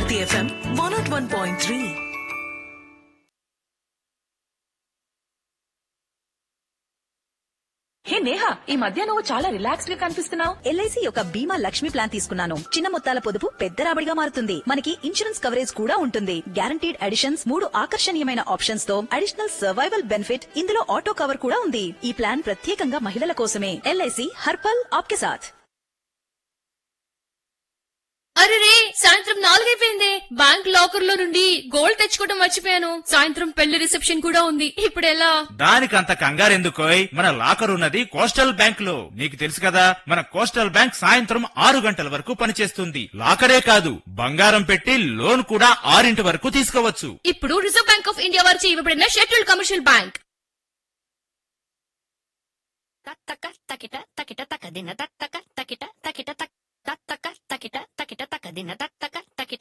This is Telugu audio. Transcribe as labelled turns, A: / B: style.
A: Bharati FM one nought one point three
B: hey Neha ఈ మధ్య నువ్వు చాలా రిలాక్స్డ్ గా కనిపిస్తున్నావు
C: ఎల్ఐసి యొక్క బీమా లక్ష్మి ప్లాన్ తీసుకున్నాను చిన్న మొత్తాల పొదుపు పెద్ద రాబడిగా మారుతుంది మనకి ఇన్సూరెన్స్ కవరేజ్ కూడా ఉంటుంది గ్యారంటీడ్ అడిషన్స్ మూడు ఆకర్షణీయమైన ఆప్షన్స్ తో అడిషనల్ సర్వైవల్ బెనిఫిట్ ఇందులో ఆటో కవర్ కూడా ఉంది ఈ ప్లాన్ ప్రత్యేకంగా మహిళల కోసమే ఎల్ఐసి హర్పల్ ఆప్కే సాథ్
D: అరే రే సాయంత్రం నాలుగైపోయింది బ్యాంక్ లాకర్ లో నుండి గోల్డ్ తెచ్చుకోవడం మర్చిపోయాను సాయంత్రం పెళ్లి రిసెప్షన్ కూడా ఉంది ఇప్పుడు ఎలా
E: దానికంత కంగారెందుకోయ్ మన లాకర్ ఉన్నది కోస్టల్ బ్యాంక్ లో నీకు తెలుసు కదా మన కోస్టల్ బ్యాంక్ సాయంత్రం ఆరు గంటల వరకు పనిచేస్తుంది లాకరే కాదు బంగారం పెట్టి లోన్ కూడా ఆరింటి వరకు తీసుకోవచ్చు
D: ఇప్పుడు రిజర్వ్ బ్యాంక్ ఆఫ్ ఇండియా వారిచే ఇవ్వబడిన షెడ్యూల్డ్ కమర్షియల్ బ్యాంక్
F: తక్క తకిట తకిట తక దిన తక్క తకిట తకిట తక్ తక్క తకిట తకిట తక దిన తక్క తకిట